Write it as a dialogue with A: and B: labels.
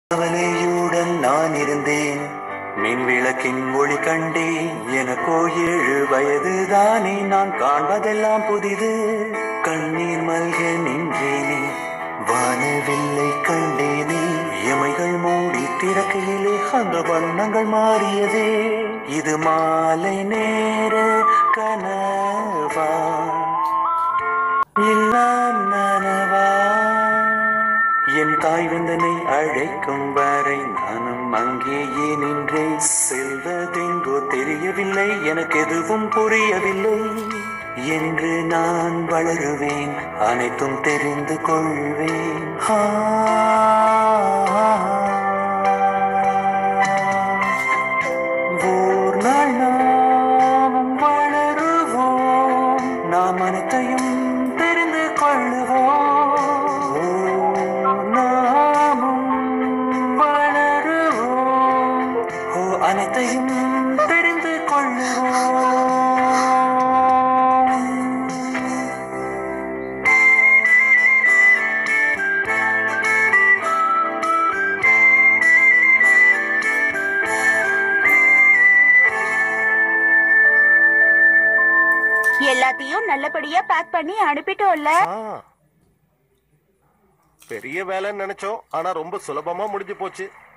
A: கவலையுடன் நான் இருந்தேன் மின் விளக்கின் ஒளி கண்டேன் எனக்கோ ஏழு வயதுதானே நான் காண்பதெல்லாம் புதிது கண்ணீர் மல்க நின்றேனே வானவில்லை கண்டேனே எமைகள் மூடி திறக்கையிலே அந்த வண்ணங்கள் மாறியதே இது மாலை நேர கனவா எல்லாம் நனவா என் தாய் வந்தனை அழைக்கும் வரை நானும் அங்கேயே நின்றே செல்வதெங்கோ தெரியவில்லை எனக்கு எதுவும் புரியவில்லை என்று நான் வளருவேன் அனைத்தும் தெரிந்து கொள்வேன் ஆ. ஓர் நாள் நாமும் வளருவோம் நாம் அனைத்தையும் தெரிந்து கொள்ளுவோம் ஓர் நாமும் வளருவோம் ஓ அனைத்தையும் தெரிந்து கொள்ளுவோம்
B: எல்லாத்தையும் நல்லபடியா பேக் பண்ணி அனுப்பிட்டோம்ல
C: ஆ. பெரிய வேலைன்னு நினைச்சோம் ஆனா ரொம்ப சுலபமா முடிஞ்சு போச்சு